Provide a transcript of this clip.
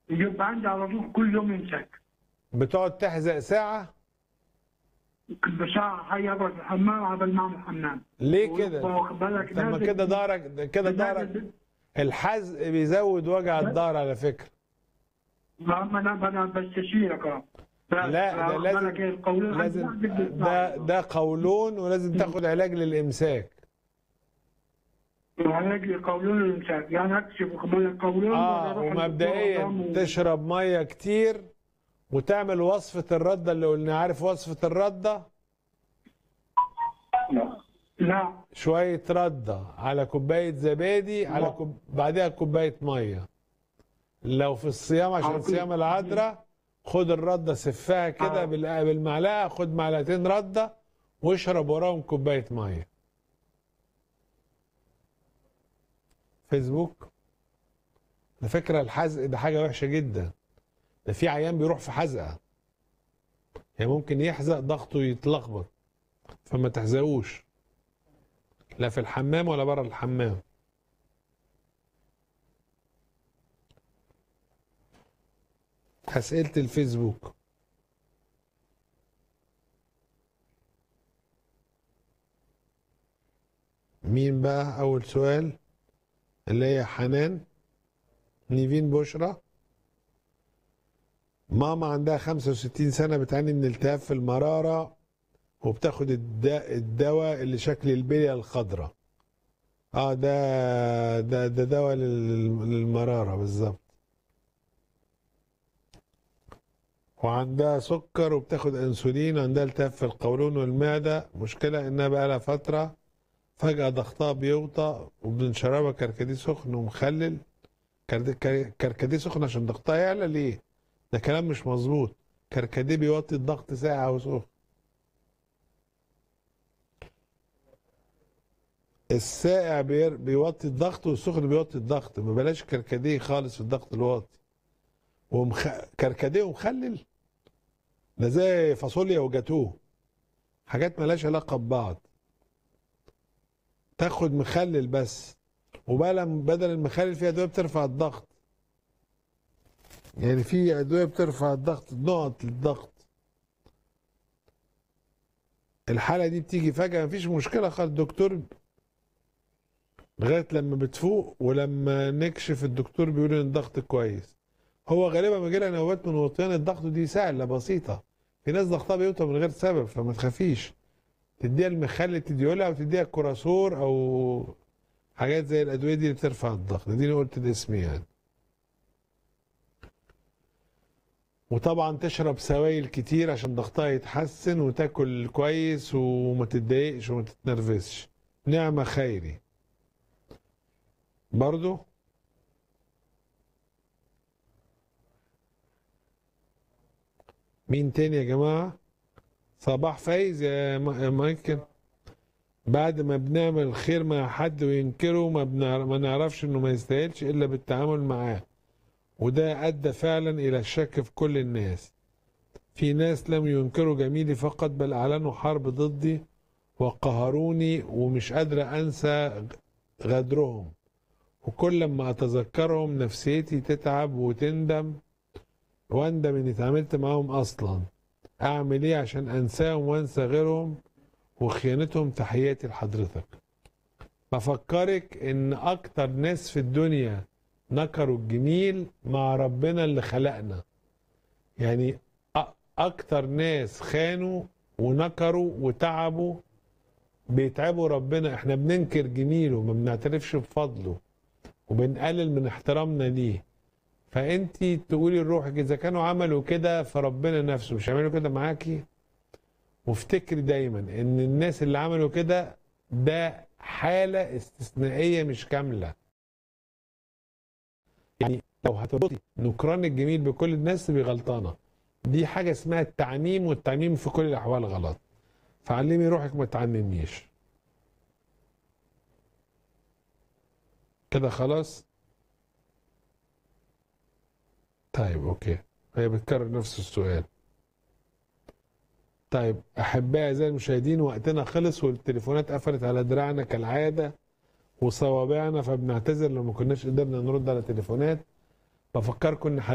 يبقى عندي على طول كل يوم يمسك بتقعد تحزق ساعة كل ساعة هيقعد في الحمام قبل ما اعمل الحمام ليه كده؟ واخد بالك طب ما نازل- كده ظهرك كده ظهرك نازل- الحزق بيزود وجع الظهر على فكرة ما ما انا انا بستشيرك اه لا ده واخد لازم بالك إيه القولون لازم عندي واحد ده ده قولون ولازم تاخد علاج للإمساك وعلاج القولون الامساك يعني اكشف واخد بالك القولون اه وأروح للدكتور ومبدئيا أقام و- تشرب ميه كتير وتعمل وصفة الردة اللي قلنا عارف وصفة الردة لا شوية ردة على كوباية زبادي على لا. كوب... بعدها كوباية مية لو في الصيام عشان على طول. صيام العذراء خد الردة سفها كده آه. بال- بالمعلقة خد معلقتين ردة واشرب وراهم كوباية مية فيسبوك على فكرة الحزق ده حاجة وحشة جدا ده في عيان بيروح في حزقة يعني ممكن يحزق ضغطه يتلخبط فما تحزقوش لا في الحمام ولا بره الحمام أسئلة الفيسبوك مين بقى أول سؤال اللي هي حنان نيفين بشرى ماما عندها 65 سنة بتعاني من التهاب في المرارة وبتاخد الد- الدواء اللي شكل البلية الخضراء اه ده ده ده دواء لل- للمرارة بالظبط وعندها سكر وبتاخد انسولين وعندها التهاب في القولون والمعدة مشكلة انها بقى لها فترة فجأة ضغطها بيوطى وبنشربها كركديه سخن ومخلل كرد- كر- كركديه سخن عشان ضغطها يعلى ليه؟ ده كلام مش مظبوط كركديه بيوطي الضغط ساعة وسخن الساقع بير- بيوطي الضغط والسخن بيوطي الضغط ما بلاش كركديه خالص في الضغط الواطي ومخ... كركديه ومخلل ده زي فاصوليا وجاتوه حاجات ملهاش علاقة ببعض تاخد مخلل بس وبقى بدل المخلل فيها ادويه بترفع الضغط يعني في ادويه بترفع الضغط نقط للضغط الحاله دي بتيجي فجاه مفيش مشكله خالص الدكتور لغايه لما بتفوق ولما نكشف الدكتور بيقول ان الضغط كويس هو غالبا ما لها نوبات من وطيان الضغط دي سهله بسيطه في ناس ضغطها بيوطى من غير سبب فما تخافيش تديها المخلل تديولها او تديها كوراسور او حاجات زي الادويه دي اللي بترفع الضغط دي اللي قلت الاسم يعني وطبعا تشرب سوائل كتير عشان ضغطها يتحسن وتاكل كويس وما تتضايقش وما تتنرفزش نعمة خيري برضو مين تاني يا جماعة صباح فايز يا ما- يا مايكل بعد ما بنعمل الخير مع حد وينكره ما, بنعرف ما نعرفش انه ما يستاهلش الا بالتعامل معاه وده ادى فعلا الى الشك في كل الناس في ناس لم ينكروا جميلي فقط بل اعلنوا حرب ضدي وقهروني ومش قادر انسى غدرهم وكل ما اتذكرهم نفسيتي تتعب وتندم واندم اني اتعاملت معاهم اصلا اعمل ايه عشان انساهم وانسى غيرهم وخيانتهم تحياتي لحضرتك بفكرك ان اكتر ناس في الدنيا نكروا الجميل مع ربنا اللي خلقنا يعني أ- اكتر ناس خانوا ونكروا وتعبوا بيتعبوا ربنا احنا بننكر جميله ما بنعترفش بفضله وبنقلل من احترامنا ليه فانت تقولي لروحك اذا كانوا عملوا كده فربنا نفسه مش هيعملوا كده معاكي وافتكري دايما ان الناس اللي عملوا كده ده حالة استثنائية مش كاملة يعني لو هتربطي نكران الجميل بكل الناس تبقي غلطانة دي حاجة اسمها التعميم والتعميم في كل الأحوال غلط فعلمي روحك ما تعمميش كده خلاص طيب اوكي هي بتكرر نفس السؤال طيب احبائي اعزائي المشاهدين وقتنا خلص والتليفونات قفلت على دراعنا كالعاده وصوابعنا فبنعتذر لو ما كناش قدرنا نرد على تليفونات بفكركم ان